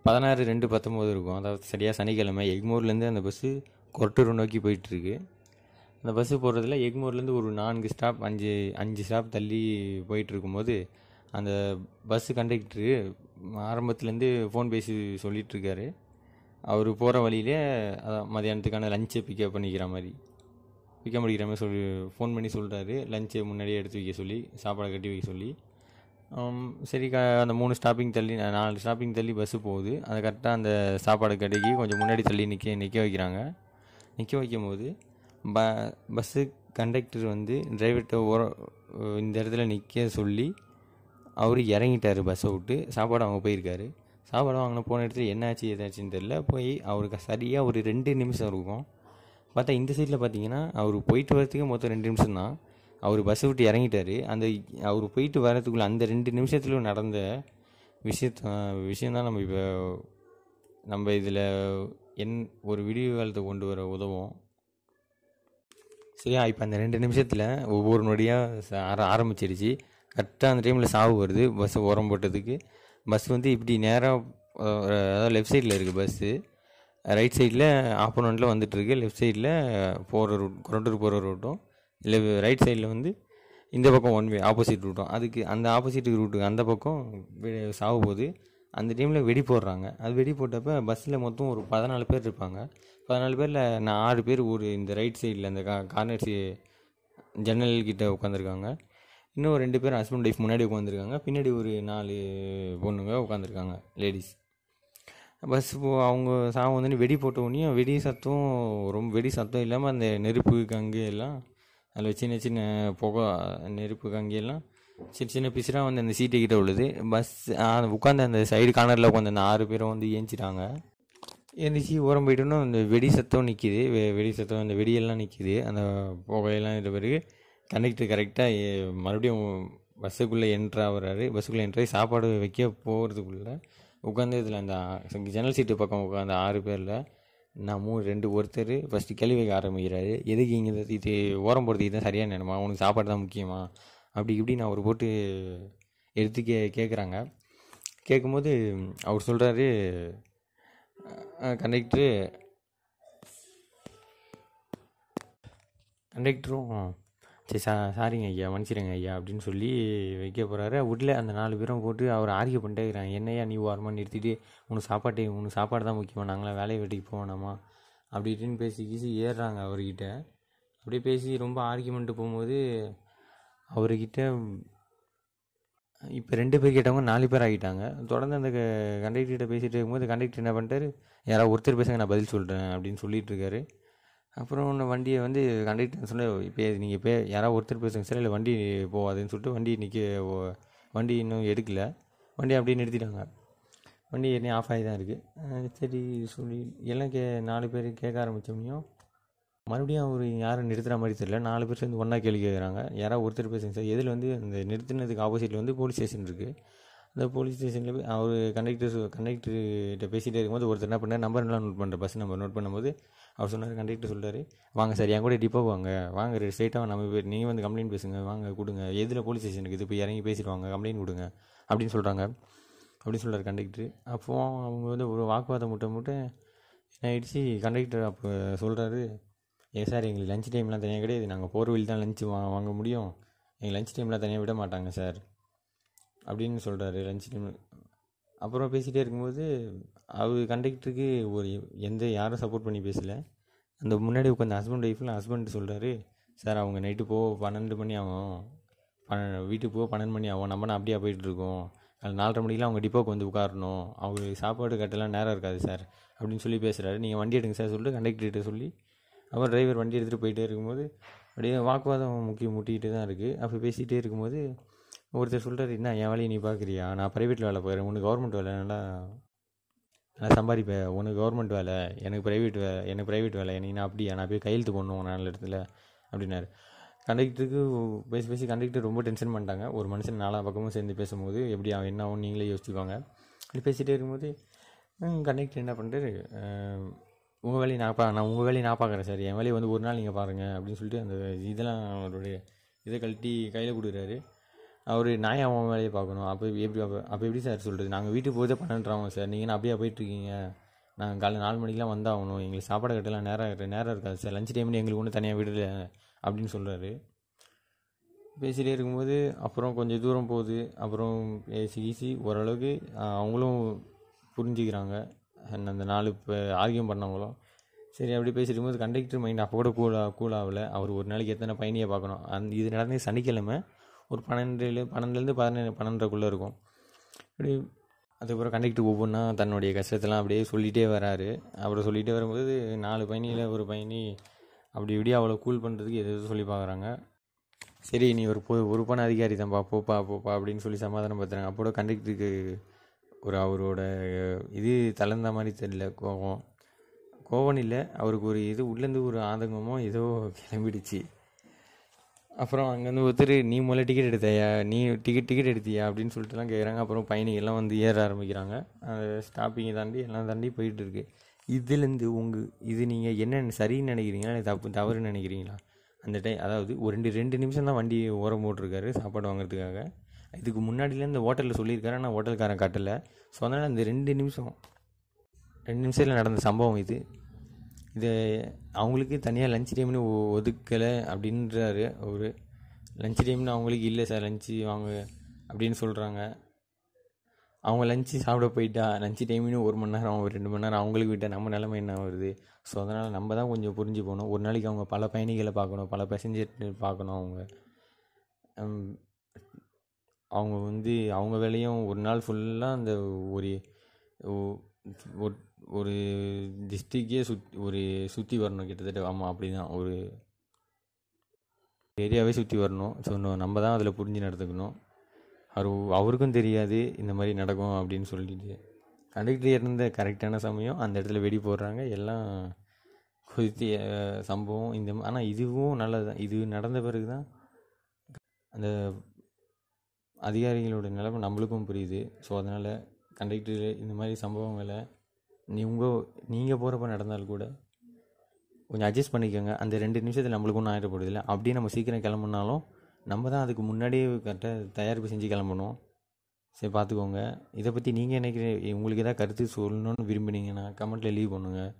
பதினாறு ரெண்டு பத்தொம்போது இருக்கும் அதாவது சரியாக சனிக்கிழமை எக்மோர்லேருந்து அந்த பஸ்ஸு கொரட்டூர் நோக்கி போயிட்டுருக்கு அந்த பஸ்ஸு போகிறதுல எக்மோர்லேருந்து ஒரு நான்கு ஸ்டாப் அஞ்சு அஞ்சு ஸ்டாப் தள்ளி போயிட்டு இருக்கும்போது அந்த பஸ்ஸு கண்டக்டரு ஆரம்பத்துலேருந்து ஃபோன் பேசி சொல்லிட்டு இருக்காரு அவர் போகிற வழியிலே அதான் மதியானத்துக்கான லஞ்சை பிக்கப் பண்ணிக்கிற மாதிரி பிக்கப் பண்ணிக்கிற மாதிரி சொல்லி ஃபோன் பண்ணி சொல்கிறாரு லஞ்சை முன்னாடியே எடுத்து வைக்க சொல்லி சாப்பாடை கட்டி வைக்க சொல்லி ஆம், சரி க அந்த மூணு ஸ்டாப்பிங் தள்ளி நா- நாலு ஸ்டாப்பிங் தள்ளி பஸ்ஸு போகுது அதை கரெக்டாக அந்த சாப்பாடு கடைக்கு கொஞ்சம் முன்னாடி தள்ளி நிற்க நிற்க வைக்கிறாங்க நிற்க வைக்கும் போது ப பஸ்ஸு கண்டக்டர் வந்து டிரைவர்கிட்ட ஓர இந்த இடத்துல நிற்க சொல்லி அவர் இறங்கிட்டார் பஸ்ஸை விட்டு சாப்பாடு அவங்க போயிருக்காரு சாப்பாடு வாங்கின போன இடத்துல என்னாச்சு ஏதாச்சுன்னு தெரில போய் அவருக்கு சரியாக ஒரு ரெண்டு நிமிஷம் இருக்கும் பார்த்தா இந்த சைடில் பார்த்தீங்கன்னா அவர் போயிட்டு வரதுக்கு மொத்தம் ரெண்டு நிமிஷம் தான் அவர் பஸ்ஸை விட்டு இறங்கிட்டாரு அந்த அவர் போயிட்டு வரதுக்குள்ள அந்த ரெண்டு நிமிஷத்துல நடந்த விஷயத்த விஷயந்தான் நம்ம இப்போ நம்ம இதில் என் ஒரு விடிவு காலத்தை கொண்டு வர உதவும் சரியா இப்போ அந்த ரெண்டு நிமிஷத்தில் ஒவ்வொரு நொடியாக ஆர ஆரம்பிச்சிருச்சு கரெக்டாக அந்த டைமில் சாவு வருது பஸ்ஸை உரம் போட்டதுக்கு பஸ் வந்து இப்படி நேராக அதாவது லெஃப்ட் சைடில் இருக்குது பஸ்ஸு ரைட் சைடில் ஆப்போனண்ட்டில் வந்துட்டுருக்கு லெஃப்ட் சைடில் போகிற ரூட் கொரட்டூர் போகிற ரூட்டும் இல்லை ரைட் சைடில் வந்து இந்த பக்கம் ஒன் வே ஆப்போசிட் ரூட்டும் அதுக்கு அந்த ஆப்போசிட் ரூட்டுக்கு அந்த பக்கம் வெ- சாவு போகுது அந்த டைமில் வெடி போடுறாங்க அது வெடி போட்டப்ப பஸ்ஸில் மொத்தம் ஒரு பதினாலு பேர் இருப்பாங்க பதினாலு பேரில் நான் ஆறு பேர் ஒரு இந்த ரைட் சைடில் அந்த கா கார்னர் ஜன்னல் கிட்ட உட்காந்துருக்காங்க இன்னும் ரெண்டு பேர் ஹஸ்பண்ட் ஒய்ஃப் முன்னாடி உட்காந்துருக்காங்க பின்னாடி ஒரு நாலு பொண்ணுங்க உட்காந்துருக்காங்க லேடிஸ் பஸ் போ அவங்க சாவு வந்து வெடி போட்ட உடனே வெடி சத்தம் ரொம்ப வெடி சத்தம் இல்லாமல் அந்த நெருப்பு கங்கு எல்லாம் அதில் சின்ன சின்ன புகை நெருப்பு கங்கி எல்லாம் சின்ன சின்ன பிசுறாக வந்து அந்த சீட்டு கிட்ட உள்ளது பஸ் உட்காந்து அந்த சைடு கார்னரில் உட்காந்து அந்த ஆறு பேரும் வந்து ஏஞ்சிட்டாங்க எழுந்திரிச்சி ஓரம் போயிட்டோன்னா அந்த வெடி சத்தம் நிற்கிது வெ வெடி சத்தம் அந்த வெடியெல்லாம் நிற்கிது அந்த புகையெல்லாம் இது பிறகு கண்டக்டர் கரெக்டாக மறுபடியும் பஸ்ஸுக்குள்ளே என்ட்ரு ஆகுறாரு பஸ்ஸுக்குள்ளே என்ட்ரு ஆகி சாப்பாடு வைக்க போகிறதுக்குள்ளே உட்காந்து இதில் அந்த ஆ- ஜன்னல் சீட்டு பக்கம் உட்காந்த ஆறு பேரில் நான் மூணு ரெண்டு ஒருத்தர் ஃபஸ்ட்டு கேள்வி வைக்க ஆரம்பிக்கிறாரு எதுக்கு இங்கே இது- இது ஓரம் போகிறதுக்கு தான் சரியான நேரமா உனக்கு சாப்பாடு தான் முக்கியமா அப்படி இப்படி நான் அவர் போட்டு எடுத்து கே கேட்குறாங்க கேட்கும்போது அவர் சொல்கிறாரு கண்டக்டரு கண்டக்டரும் சரி சா சாரிங்க ஐயா மன்னிச்சிடுங்க ஐயா அப்படின்னு சொல்லி வைக்க போகிறாரு உள்ள அந்த நாலு பேரும் போட்டு அவர் ஆர்கிய பண்ணிட்டே இருக்கிறாங்க என்னையா நீ ஓரமாக நிறுத்திட்டு உனக்கு சாப்பாட்டு உனக்கு சாப்பாடு தான் முக்கியமா நாங்களாம் வேலையை வெட்டிக்கு போவேணாமா அப்படி இப்படின்னு பேசி கீசி ஏறுறாங்க அவர்கிட்ட அப்படியே பேசி ரொம்ப ஆர்கியூமெண்ட்டு போகும்போது அவர்கிட்ட இப்போ ரெண்டு பேர் கேட்டவங்க நாலு பேர் ஆகிட்டாங்க தொடர்ந்து அந்த கண்டக்டர்கிட்ட பேசிகிட்டு இருக்கும்போது கண்டக்டர் என்ன பண்ணிட்டாரு யாராவது ஒருத்தர் பேசுங்க நான் பதில் சொல்கிறேன் அப்படின்னு சொல்லிட்டு இருக்காரு அப்புறம் ஒன்று வண்டியை வந்து கண்டக்டர் சொல்ல இப்போ நீங்கள் இப்போ யாராவது ஒருத்தர் பேசுங்க சார் இல்லை வண்டி போகாதுன்னு சொல்லிட்டு வண்டி நிற்க வண்டி இன்னும் எடுக்கல வண்டி அப்படியே நிறுத்திட்டாங்க வண்டி என்ன ஆஃப் ஆகி தான் இருக்குது சரி சொல்லி எல்லாம் கே நாலு பேர் கேட்க ஆரம்பித்தோம்னையும் மறுபடியும் அவர் யாரும் நிறுத்துற மாதிரி தெரியல நாலு பேர் சேர்ந்து ஒன்றா கேள்வி கேட்குறாங்க யாராவது ஒருத்தர் பேசுங்க சார் எதில் வந்து அந்த நிறுத்தினதுக்கு ஆப்போசிட்டில் வந்து போலீஸ் ஸ்டேஷன் இருக்குது அந்த போலீஸ் ஸ்டேஷனில் போய் அவர் கண்டக்டர் கண்டக்டர்கிட்ட பேசிகிட்டே இருக்கும்போது ஒருத்தர் என்ன பண்ணார் நம்பர்லாம் நோட் பண்ணுற பஸ் நம்பர் நோட் பண்ணும்போது அவர் சொன்னார் கண்டக்டர் சொல்றாரு வாங்க சார் என் கூட டிப்போ வாங்க வாங்க ஸ்ட்ரைட்டாக நம்ம போய் நீங்கள் வந்து கம்ப்ளைண்ட் பேசுங்க வாங்க கொடுங்க எதில் போலீஸ் ஸ்டேஷன் இருக்குது இப்போ இறங்கி பேசிட்டு வாங்க கம்ப்ளைண்ட் கொடுங்க அப்படின்னு சொல்கிறாங்க அப்படின்னு சொல்கிறார் கண்டக்டர் அப்போ அவங்க வந்து ஒரு வாக்குவாதம் முட்டை முட்டை என்ன ஆயிடுச்சு கண்டக்டர் அப்போ சொல்கிறாரு ஏன் சார் எங்களுக்கு லஞ்ச் டைம்லாம் தனியாக கிடையாது நாங்கள் போகிற வழி தான் லஞ்சு வா வாங்க முடியும் எங்கள் லஞ்ச் டைம்லாம் தனியாக விட மாட்டாங்க சார் அப்படின்னு சொல்கிறாரு லஞ்ச் டைம் அப்புறம் பேசிகிட்டே இருக்கும்போது அவர் கண்டக்டருக்கு ஒரு எந்த யாரும் சப்போர்ட் பண்ணி பேசல அந்த முன்னாடி உட்காந்த ஹஸ்பண்ட் ஒய்ஃபில் ஹஸ்பண்ட் சொல்கிறாரு சார் அவங்க நைட்டு போ பன்னெண்டு மணி ஆகும் பன்ன வீட்டுக்கு போக பன்னெண்டு மணி ஆகும் நம்ம அப்படியே போயிட்டு இருக்கோம் அது நாலரை மணிக்கெலாம் அவங்க டிப்போக்கு வந்து உட்காரணும் அவங்களுக்கு சாப்பாடு கட்டெல்லாம் நேரம் இருக்காது சார் அப்படின்னு சொல்லி பேசுகிறாரு நீங்கள் வண்டி எடுங்க சார் சொல்லிட்டு கண்டக்டர்கிட்ட சொல்லி அப்புறம் டிரைவர் வண்டி எடுத்துகிட்டு போயிட்டே இருக்கும்போது அப்படியே வாக்குவாதம் முக்கிய முட்டிக்கிட்டு தான் இருக்குது அப்போ பேசிகிட்டே இருக்கும்போது ஒருத்தர் சொல்கிறாரு என்ன என் வேலையை நீ பார்க்குறியா நான் ப்ரைவேட் வேலை போகிறேன் உனக்கு கவர்மெண்ட் வேலை நல்லா நல்லா சம்பாதிப்பேன் உனக்கு கவர்மெண்ட் வேலை எனக்கு ப்ரைவேட் வேலை எனக்கு ப்ரைவேட் வேலை நீ நான் அப்படியா நான் போய் கையெழுத்து போடணும் நல்ல இடத்துல அப்படின்னாரு கண்டக்டருக்கு பேசி பேசி கண்டக்டர் ரொம்ப டென்ஷன் பண்ணிட்டாங்க ஒரு மனுஷன் நாலா பக்கமும் சேர்ந்து பேசும்போது எப்படி அவன் என்ன ஆகும் நீங்களே யோசிச்சுக்கோங்க அப்படி பேசிகிட்டே இருக்கும்போது கண்டக்டர் என்ன பண்ணுறாரு உங்கள் வேலையை நான் பா நான் உங்கள் வேலையை நான் பார்க்குறேன் சார் என் வேலையை வந்து ஒரு நாள் நீங்கள் பாருங்கள் அப்படின்னு சொல்லிட்டு அந்த இதெல்லாம் அவருடைய இதை கழட்டி கையில் கொடுக்குறாரு அவர் நான் அவன் வேலையை பார்க்கணும் அப்போ எப்படி அப்போ அப்போ எப்படி சார் சொல்கிறது நாங்கள் வீட்டுக்கு போதே பன்னெண்டாகும் சார் நீங்கள் என்ன அப்படியே போயிட்டுருக்கீங்க நாங்கள் காலைல நாலு மணிக்கெலாம் வந்தாகணும் எங்களுக்கு சாப்பாடு கட்டலாம் நேரம் நேரம் இருக்காது சார் லஞ்ச் டைம்னு எங்களுக்கு ஒன்றும் தனியாக விடல அப்படின்னு சொல்கிறாரு பேசிகிட்டே இருக்கும்போது அப்புறம் கொஞ்சம் தூரம் போகுது அப்புறம் பேசி கீசி ஓரளவுக்கு ஆஹ், அவங்களும் புரிஞ்சுக்கிறாங்க and அந்த நாலு இப்போ ஆர்கியம் பண்ணவங்களும் சரி அப்படி பேசிட்டு இருக்கும்போது கண்டக்டர் மைண்ட் அப்போ கூட கூலா கூல் ஆகலை அவர் ஒரு நாளைக்கு எத்தனை பயணியை பார்க்கணும் அந்த இது நடந்தது சனிக்கிழமை ஒரு பன்னெண்டுல பன்னெண்டுலேருந்து பதினேழு பன்னெண்டரைக்குள்ளே இருக்கும் அப்படி அதுக்கப்புறம் கண்டக்டர் ஒவ்வொன்றா தன்னுடைய கஷ்டத்தெல்லாம் அப்படியே சொல்லிகிட்டே வராரு அப்புறம் சொல்லிகிட்டே வரும்போது நாலு பயணியில் ஒரு பயணி அப்படி இப்படி அவ்வளோ கூல் பண்ணுறதுக்கு எது எது சொல்லி பார்க்குறாங்க சரி நீ ஒரு பொ பொறுப்பான அதிகாரி தான்ப்பா போப்பா போப்பா அப்படின்னு சொல்லி சமாதானம் பார்த்துறாங்க அப்போ கூட கண்டக்டருக்கு ஒரு அவரோட இது தளர்ந்த மாதிரி தெரியல கோவம் கோவம் இல்லை அவருக்கு ஒரு இது உள்ளேருந்து ஒரு ஆதங்கமோ ஏதோ கிளம்பிடுச்சு அப்புறம் அங்கேருந்து ஒருத்தர் நீ முதல்ல டிக்கெட் எடுத்தையா நீ டிக்கெட் டிக்கெட் எடுத்தியா அப்படின்னு சொல்லிட்டுலாம் கேட்குறாங்க அப்புறம் பயணிகள்லாம் வந்து ஏற ஆரம்பிக்கிறாங்க அந்த ஸ்டாப்பிங்கை தாண்டி எல்லாம் தாண்டி போயிட்டு இருக்கு இதுலேருந்து உங்கள் இது நீங்கள் என்ன சரின்னு நினைக்கிறீங்களா இல்லை தப்பு தவறுன்னு நினைக்கிறீங்களா அந்த டைம் அதாவது ஒரு ரெண்டு ரெண்டு நிமிஷம் தான் வண்டி ஓரம் போட்டிருக்காரு சாப்பாடு வாங்குறதுக்காக இதுக்கு முன்னாடில இந்த ஹோட்டலில் சொல்லியிருக்காரு ஆனால் ஹோட்டல்காரன் காட்டலை ஸோ அதனால் அந்த ரெண்டு நிமிஷம் ரெண்டு நிமிஷத்தில் நடந்த சம்பவம் இது இது அவங்களுக்கு தனியாக லஞ்ச் டைம்னு ஒ- ஒதுக்கலை அப்படின்றாரு அவர் லஞ்ச் டைம்னு அவங்களுக்கு இல்லை சார் லஞ்சு வாங்க அப்படின்னு சொல்கிறாங்க அவங்க லஞ்சு சாப்பிட போயிட்டா லஞ்ச் டைம்னு ஒரு மணி நேரம் ஒரு ரெண்டு மணி நேரம் அவங்களுக்கு விட்டால் நம்ம நிலைமை என்ன வருது ஸோ அதனால் நம்ம தான் கொஞ்சம் புரிஞ்சு போகணும் ஒரு நாளைக்கு அவங்க பல பயணிகளை பார்க்கணும் பல பேசஞ்சர் பார்க்கணும் அவங்க ஹம், அவங்க வந்து அவங்க வேலையும் ஒரு நாள் ஃபுல்லாக அந்த ஒரு ஒ- ஒரு- ஒரு டிஸ்ட்ரிக்டே சுத் ஒரு சுற்றி வரணும் கிட்டத்தட்ட ஆமாம் அப்படி தான் ஒரு ஏரியாவே சுற்றி வரணும் ஸோ நம்ம தான் அதில் புரிஞ்சு நடந்துக்கணும் அவர் அவருக்கும் தெரியாது இந்த மாதிரி நடக்கும் அப்படின்னு சொல்லிட்டு கண்டக்டர் இருந்த கரெக்டான சமயம் அந்த இடத்துல வெடி போடுறாங்க எல்லாம் கொதித்து அஹ், சம்பவம் இந்த ஆனால் இதுவும் நல்லது தான் இது நடந்த பிறகு தான் அந்த அதிகாரிகளோட நிலைமை நம்மளுக்கும் புரியுது ஸோ அதனால் கண்டக்டர் இந்த மாதிரி சம்பவங்களை நீ உங்கள் நீங்கள் போகிறப்ப நடந்தால் கூட கொஞ்சம் அட்ஜஸ்ட் பண்ணிக்கோங்க அந்த ரெண்டு நிமிஷத்தில் நம்மளுக்கு ஒன்றும் ஆயிடப்படுது இல்லை அப்படியே நம்ம சீக்கிரம் கிளம்புனாலும் நம்ம தான் அதுக்கு முன்னாடியே கரெக்டாக தயாரிப்பு செஞ்சு கிளம்பணும் சரி பார்த்துக்கோங்க இதை பற்றி நீங்கள் நினைக்கிறீங்க உங்களுக்கு எதாவது கருத்து சொல்லணும்னு விரும்புனீங்கன்னா கமெண்ட்டில் லீவ் பண்ணுங்கள்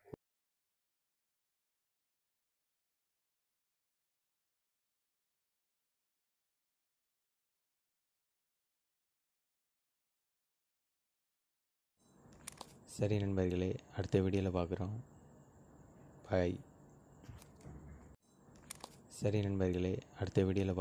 சரி நண்பர்களே அடுத்த வீடியோவில் பார்க்குறோம் பாய் சரி நண்பர்களே அடுத்த வீடியோவில்